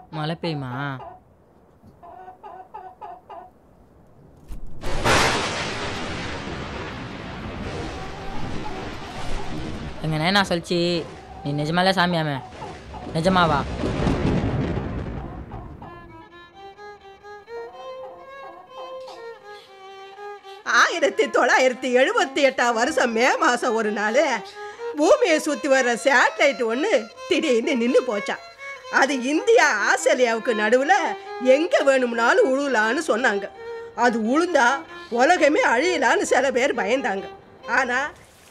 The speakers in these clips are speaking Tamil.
மழை பெய்யுமா எங்க நேனா சொல்லிச்சு நீ நிஜமாலே சாமியாமே நிஜமாவா ஆயிரத்தி தொள்ளாயிரத்தி எழுபத்தி எட்டாம் வருஷம் மே மாதம் ஒரு நாள் பூமியை சுற்றி வர்ற சேட்டலைட் ஒன்று திடீர்னு நின்று போச்சான் அது இந்தியா ஆஸ்திரேலியாவுக்கு நடுவில் எங்கே வேணும்னாலும் உழுலான்னு சொன்னாங்க அது உளுந்தா உலகமே அழியலான்னு சில பேர் பயந்தாங்க ஆனால்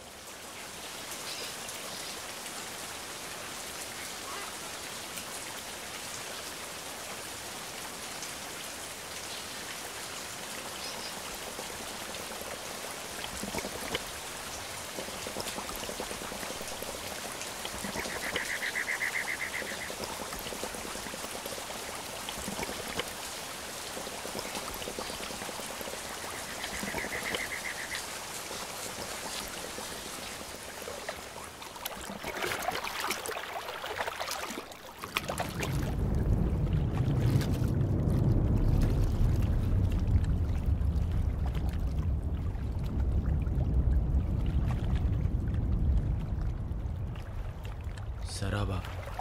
சராபா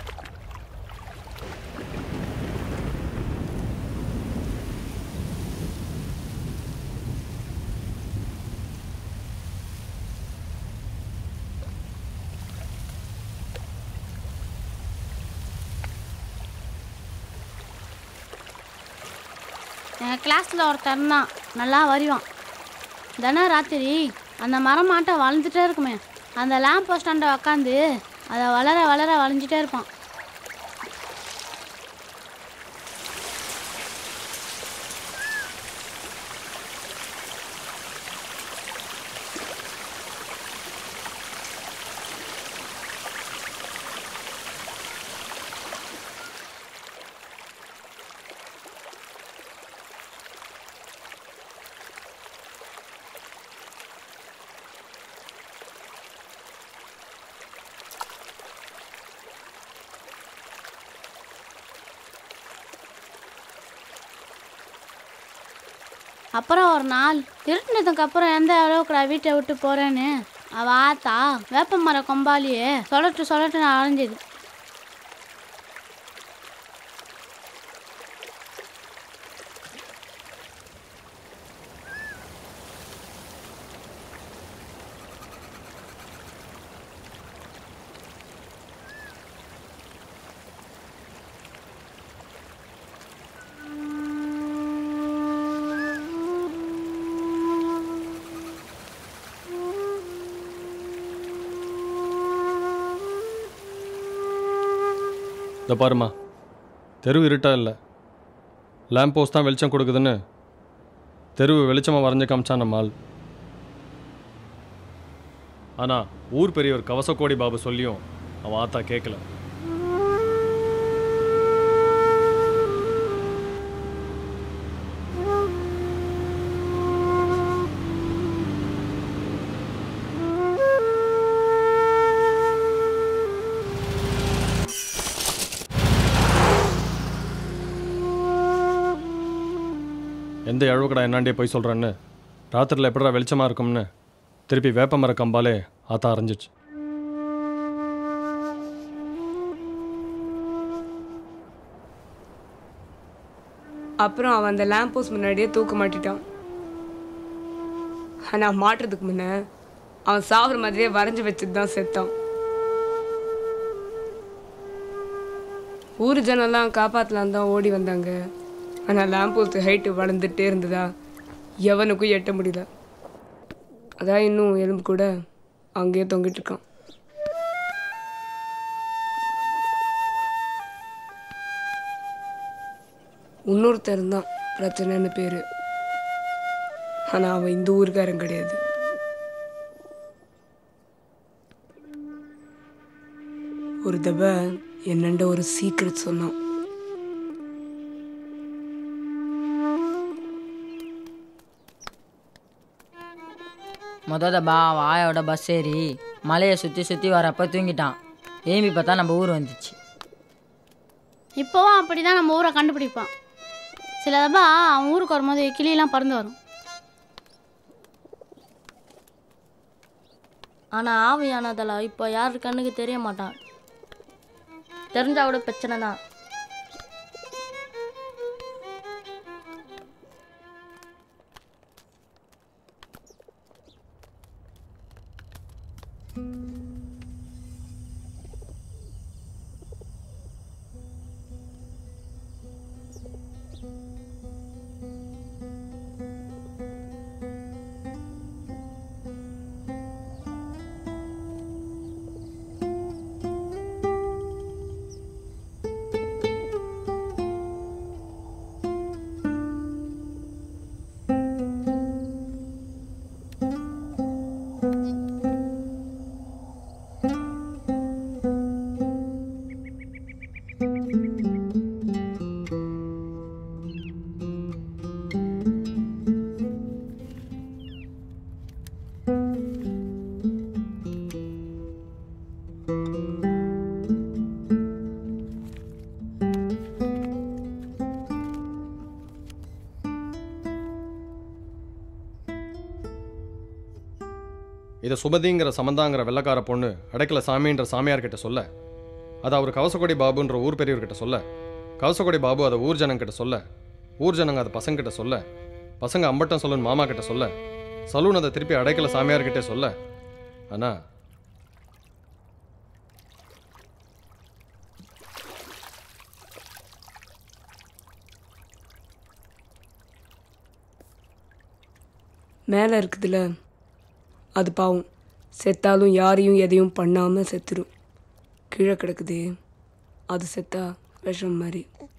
எங்கள் கிளாஸில் ஒருத்தன் தான் நல்லா வரிவான் தினம் ராத்திரி அந்த மரம் மாட்டம் வளைஞ்சிட்டே இருக்குமே அந்த லேம்ப் போஸ்டாண்ட உக்காந்து அதை வளர வளர வளைஞ்சிட்டே இருப்பான் அப்புறம் ஒரு நாள் இருட்டினதுக்கு அப்புறம் எந்த அளவுக்கு நான் வீட்டை விட்டு போகிறேன்னு அவள் ஆத்தா வேப்ப மர கொம்பாலியே சொல்லட்டு சொல்லட்டு நான் அலைஞ்சது இந்த பாருமா தெரு இருட்டா இல்லை லேம்ப் போஸ்ட் தான் வெளிச்சம் கொடுக்குதுன்னு தெருவு வெளிச்சமாக வரைஞ்சு காமிச்சான் நம்ம ஆள் ஆனால் ஊர் பெரியவர் கவசக்கோடி பாபு சொல்லியும் அவன் ஆத்தா கேட்கல எந்த இழவுக்கடா என்னாண்டியே போய் சொல்கிறேன்னு ராத்திரியில் எப்படிடா வெளிச்சமாக இருக்கும்னு திருப்பி வேப்ப மர கம்பாலே ஆத்தா அரைஞ்சிச்சு அப்புறம் அவன் அந்த லேம்ப் போஸ்ட் முன்னாடியே தூக்க மாட்டிட்டான் ஆனால் மாட்டுறதுக்கு முன்ன அவன் சாகுற மாதிரியே வரைஞ்சி வச்சுட்டு தான் செத்தான் ஊர் ஜனம்லாம் காப்பாற்றலாம் தான் ஓடி வந்தாங்க ஆனால் லேம்ப் போஸ்ட் ஹைட்டு வளர்ந்துட்டே இருந்ததா எவனுக்கும் எட்ட முடியல அதான் இன்னும் எலும்பு கூட அங்கேயே தொங்கிட்டு இருக்கான் இன்னொருத்தர் தான் பிரச்சனைன்னு பேர் ஆனால் அவன் இந்த ஊருக்காரன் கிடையாது ஒரு தடவை என்னண்ட ஒரு சீக்ரெட் சொன்னான் மொத தபா அவன் ஆயோட பஸ் ஏறி மலையை சுற்றி சுற்றி வரப்போ தூங்கிட்டான் ஏம்பி பார்த்தா நம்ம ஊர் வந்துச்சு இப்போவும் அப்படி தான் நம்ம ஊரை கண்டுபிடிப்பான் சில தப்பா அவன் ஊருக்கு வரும்போது கிளியெல்லாம் பறந்து வரும் ஆனால் ஆவியானதில் இப்போ யார் கண்ணுக்கு தெரிய மாட்டான் தெரிஞ்சாவோட பிரச்சனை தான் இதை சுமதிங்கிற சமந்தாங்கிற வெள்ளக்கார பொண்ணு அடைக்கல சாமின்ற சாமியார்கிட்ட சொல்ல அதை அவர் கவசக்கொடி பாபுன்ற ஊர் பெரியவர்கிட்ட சொல்ல கவசக்கொடி பாபு அதை ஊர் ஜனங்கிட்ட சொல்ல ஊர் ஜனங்க அதை பசங்கிட்ட சொல்ல பசங்க அம்பட்டம் சொல்லணும் மாமா கிட்ட சொல்ல சலூன் அதை திருப்பி அடைக்கல சாமியார்கிட்டே சொல்ல ஆனா மேலே இருக்குதுல்ல அது பாவம் செத்தாலும் யாரையும் எதையும் பண்ணாமல் செத்துரும் கீழே கிடக்குது அது செத்தா விஷம் மாதிரி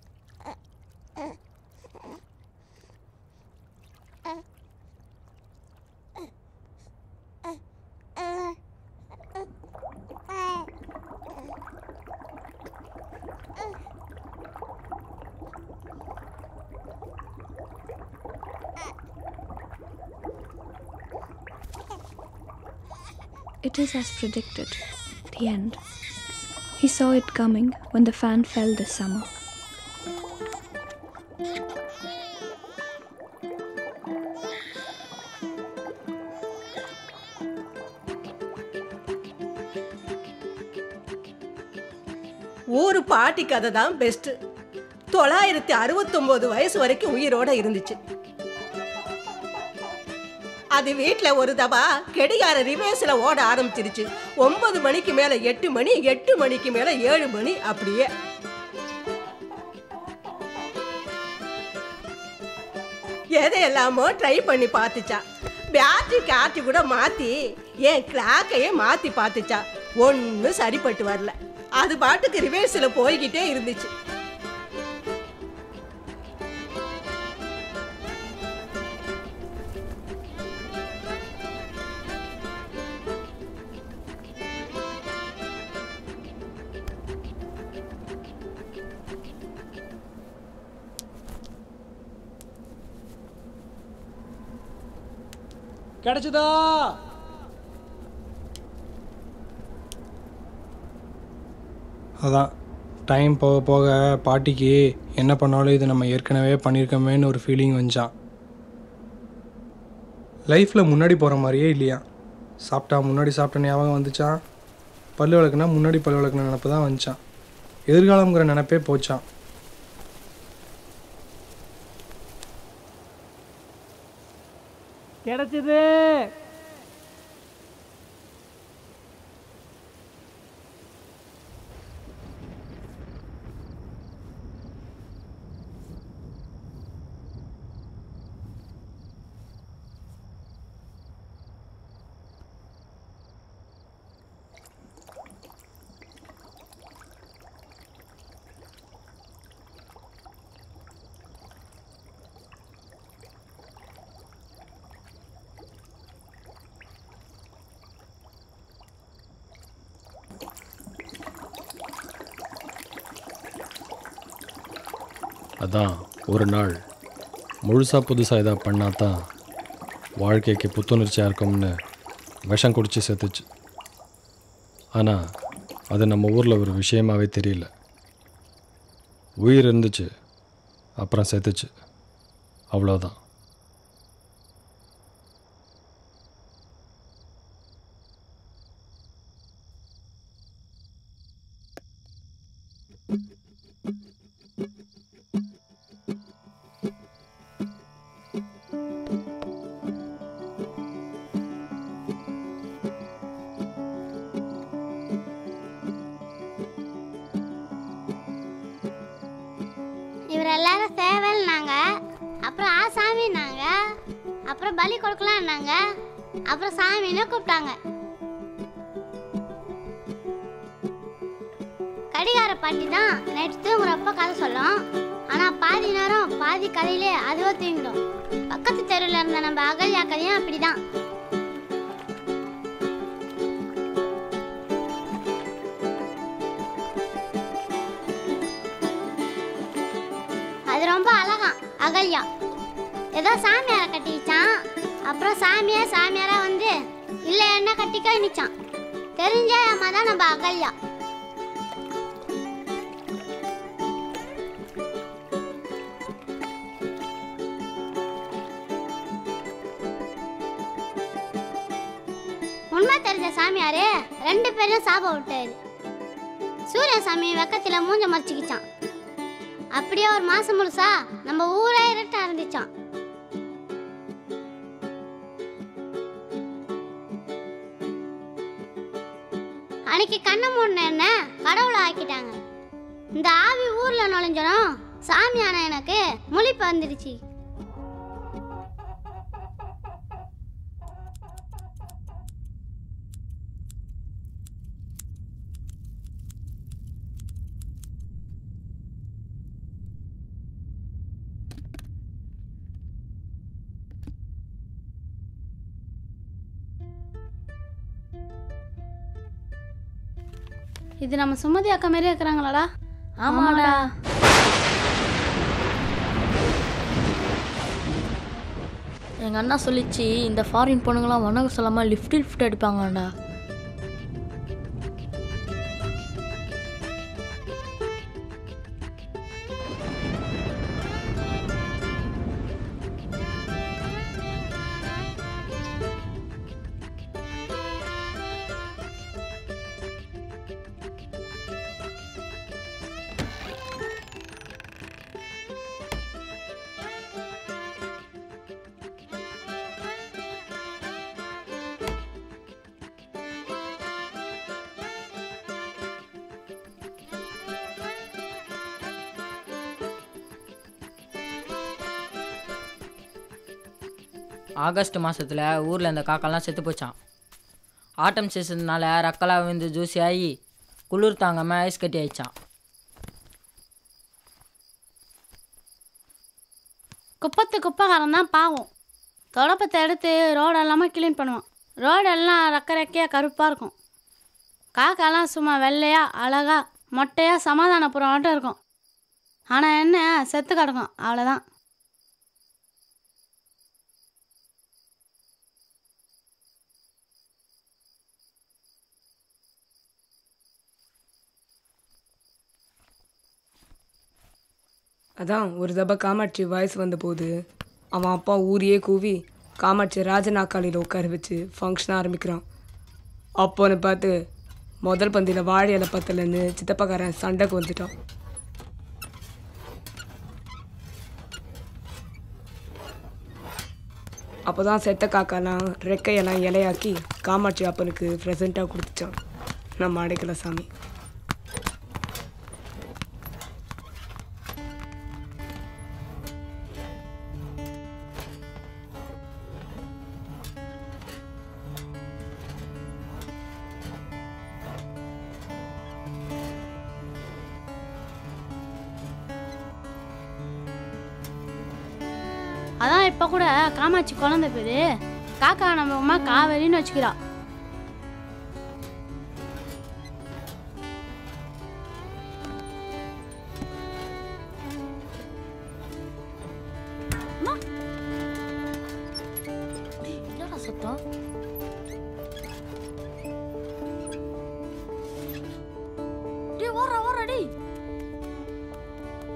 It is as predicted. The end. He saw it coming when the fan fell this summer. ஊரு பாட்டி கதை தான் பெஸ்ட் தொள்ளாயிரத்தி அறுபத்தொம்போது வயசு வரைக்கும் உயிரோட இருந்துச்சு அது வீட்டில் ஒரு தபா கெடிகார ரிவேஸில் ஓட ஆரம்பிச்சிருச்சு ஒன்பது மணிக்கு மேலே எட்டு மணி எட்டு மணிக்கு மேலே ஏழு மணி அப்படியே எதையெல்லாமோ ட்ரை பண்ணி பார்த்துச்சா பேட்டரி காட்டி கூட மாற்றி என் கிளாக்கையே மாற்றி பார்த்துச்சா ஒன்றும் சரிப்பட்டு வரல அது பாட்டுக்கு ரிவேர்ஸில் போய்கிட்டே இருந்துச்சு கிடைச்சதா அதான் டைம் போக போக பாட்டிக்கு என்ன பண்ணாலும் இது நம்ம ஏற்கனவே பண்ணியிருக்கோமேன்னு ஒரு ஃபீலிங் வந்துச்சான் லைஃப்பில் முன்னாடி போகிற மாதிரியே இல்லையா சாப்பிட்டா முன்னாடி சாப்பிட்ட ஞாபகம் வந்துச்சான் பல்லு விளக்குனா முன்னாடி பல்லு விளக்குன நினப்பு தான் வந்துச்சான் எதிர்காலங்கிற நினப்பே போச்சான் கிடைச்சது அதான் ஒரு நாள் முழுசாக புதுசாக இதாக பண்ணால் தான் வாழ்க்கைக்கு புத்துணர்ச்சியாக இருக்கும்னு விஷம் குடிச்சு செத்துச்சு ஆனால் அது நம்ம ஊரில் ஒரு விஷயமாவே தெரியல உயிர் இருந்துச்சு அப்புறம் செத்துச்சு அவ்வளோதான் இவர் எல்லாரும் சேவல்னாங்க அப்புறம் ஆ சாமின்னாங்க அப்புறம் பலி கொடுக்கலான்னாங்க அப்புறம் சாமின்னு கூப்பிட்டாங்க கடிகார பாட்டி தான் நைட்டு தூங்குறப்ப கதை சொல்லும் ஆனா பாதி நேரம் பாதி கதையிலே அதுவோ தூங்கிடும் பக்கத்து தெருவில் இருந்த நம்ம அகல்யா கதையும் அப்படிதான் அது ரொம்ப அழகா அகல்யா ஏதோ சாமியாரை கட்டிச்சான் அப்புறம் சாமியா சாமியாரா வந்து இல்ல என்ன கட்டிக்க நிச்சான் தெரிஞ்ச அம்மா தான் நம்ம அகல்யா உண்மை தெரிஞ்ச சாமியாரு ரெண்டு பேரையும் சாபம் விட்டாரு சூரிய சாமி வெக்கத்துல மூஞ்ச மறைச்சிக்கிச்சான் அப்படியே ஒரு மாசம் முழுசா நம்ம ஊரே இருட்ட ஆரம்பிச்சான் அன்னைக்கு கண்ணை மூடின என்ன கடவுளை ஆக்கிட்டாங்க இந்த ஆவி ஊர்ல நுழைஞ்சனும் சாமியான எனக்கு முழிப்பு வந்துடுச்சு இது நம்ம சுமதி அக்கா மாரியே இருக்கிறாங்களாடா ஆமாடா எங்கள் அண்ணா சொல்லிச்சு இந்த ஃபாரின் பொண்ணுங்களாம் வணக்கம் சொல்லாமல் லிஃப்ட் லிஃப்ட் அடிப்பாங்கடா ஆகஸ்ட் மாதத்தில் ஊரில் இந்த காக்காலாம் செத்து போச்சான் ஆட்டம் சீசன்னால ரக்கலா விழுந்து ஜூசி ஆகி குளிர் தாங்காமல் ஐஸ் கட்டி ஆயிடுச்சான் குப்பத்து குப்பைக்காரன் தான் பாவம் தொடப்பத்தை எடுத்து ரோடு எல்லாமே க்ளீன் பண்ணுவான் ரோடு எல்லாம் ரெக்க ரெக்கையாக கருப்பாக இருக்கும் காக்காலாம் சும்மா வெள்ளையாக அழகா மொட்டையாக சமாதானப்புறம் மட்டும் இருக்கும் ஆனால் என்ன செத்து கிடக்கும் அவ்வளோதான் அதான் ஒரு தடவை காமாட்சி வயசு வந்தபோது அவன் அப்பா ஊரையே கூவி காமாட்சி ராஜநாக்காளியில் உட்கார வச்சு ஃபங்க்ஷன் ஆரம்பிக்கிறான் அப்போன்னு பார்த்து முதல் பந்தியில் வாழை இலை பத்தலன்னு சித்தப்பாக்காரன் சண்டைக்கு வந்துட்டான் அப்போ தான் செத்த காக்காலாம் ரெக்கையெல்லாம் இலையாக்கி காமாட்சி அப்பனுக்கு ப்ரெசண்ட்டாக கொடுத்துச்சான் நம்ம அடைக்கல சாமி அதான் இப்போ கூட காமாட்சி குழந்தை பேரு காக்கா நம்ம அம்மா காவேரின்னு வச்சுக்கிறா என்னடா சத்தம் டேய் ஓடுறா ஓடுறா டேய்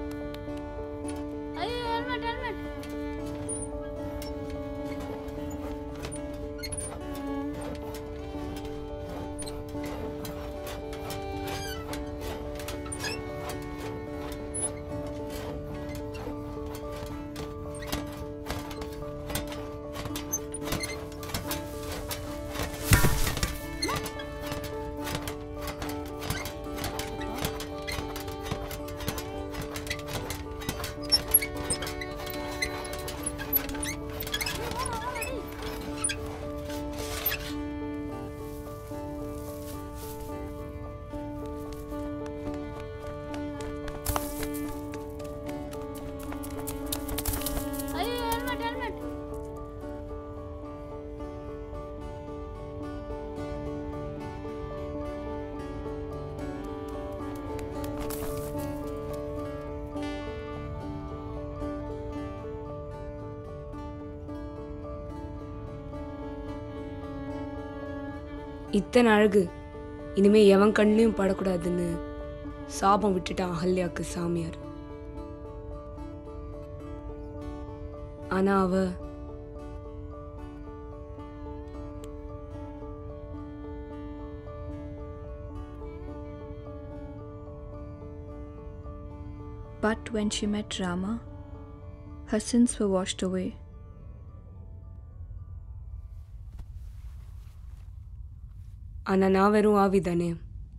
இத்தனை அழகு இனிமே எவன் கண்ணிலையும் படக்கூடாதுன்னு சாபம் விட்டுட்டான் அகல்யாக்கு சாமியார் ஆனா அவ But when she met Rama, her sins were washed away. ஆனா நான் வெறும் ஆவி தானே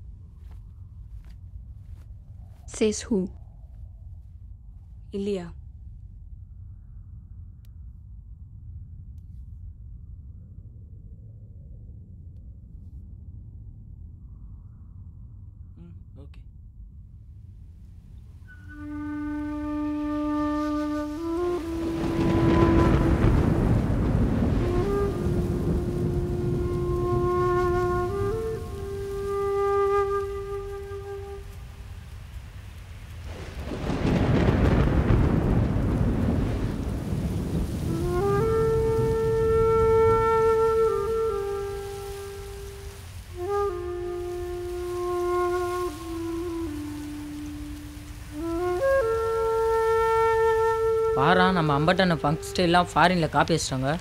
Says who? இல்லையா ஓகே பாரா நம்ம அம்பட்டனை ஃபங்க் ஸ்டைல்லாம் ஃபாரினில் காப்பி வச்சிட்டாங்க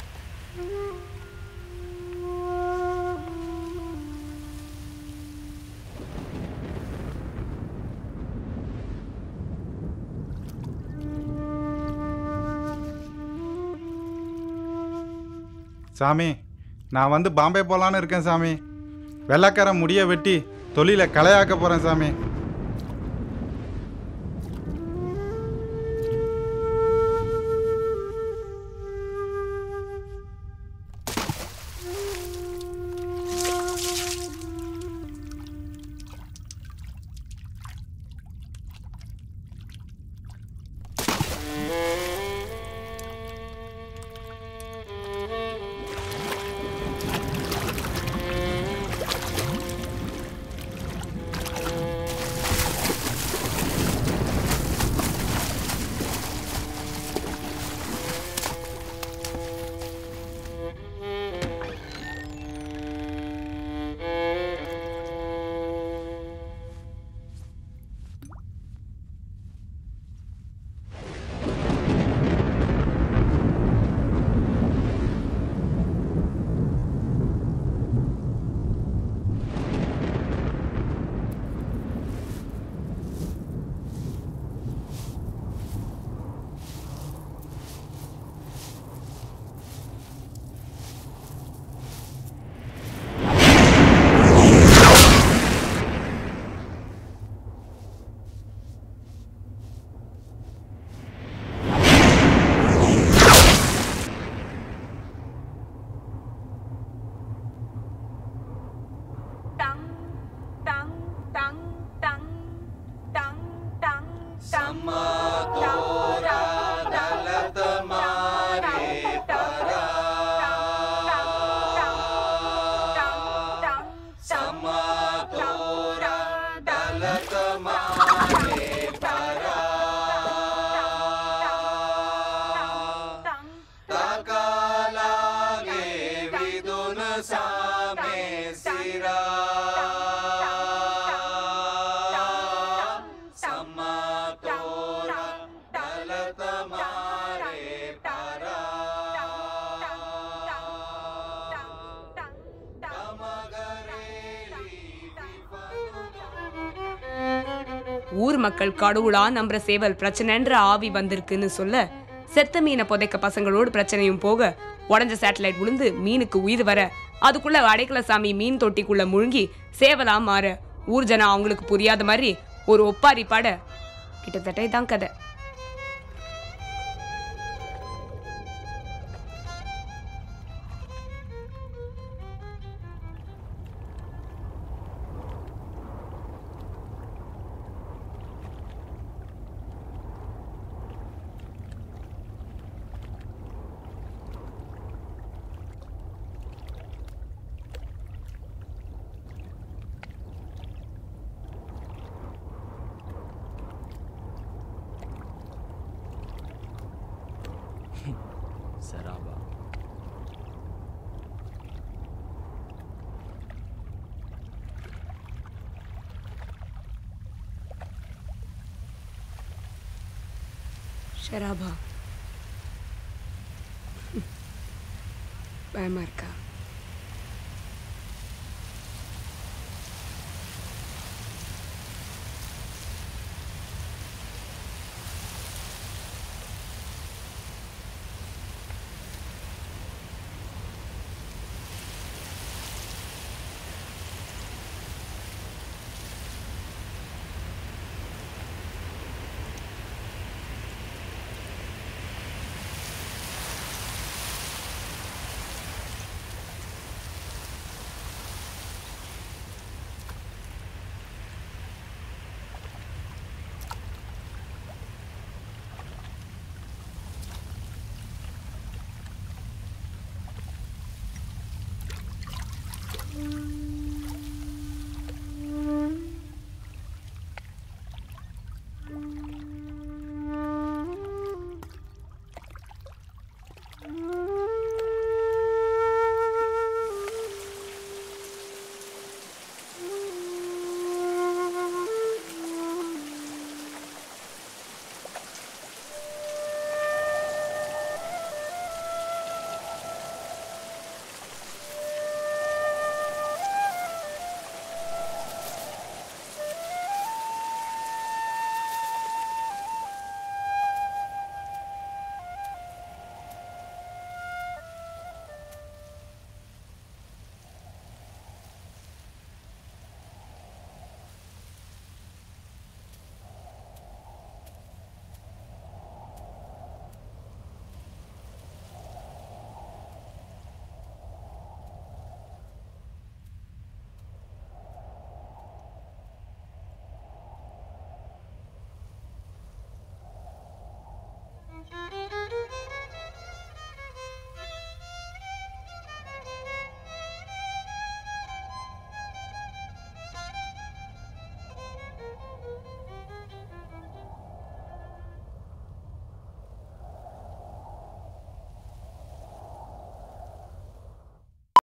சாமி நான் வந்து பாம்பே போகலான்னு இருக்கேன் சாமி வெள்ளைக்கார முடிய வெட்டி தொழிலை கலையாக்க போகிறேன் சாமி ஊர் மக்கள் கடவுளா நம்புற சேவல் பிரச்சனைன்ற ஆவி வந்திருக்குன்னு சொல்ல செத்த மீனை புதைக்க பசங்களோடு பிரச்சனையும் போக உடஞ்ச சேட்டலைட் விழுந்து மீனுக்கு உயிர் வர அதுக்குள்ள அடைக்கல சாமி மீன் தொட்டிக்குள்ள முழுங்கி சேவலா மாற ஊர் ஜனம் அவங்களுக்கு புரியாத மாதிரி ஒரு ஒப்பாரி பாட கிட்டத்தட்ட இதான் கதை சராபா ஷராபா பயமா இருக்கா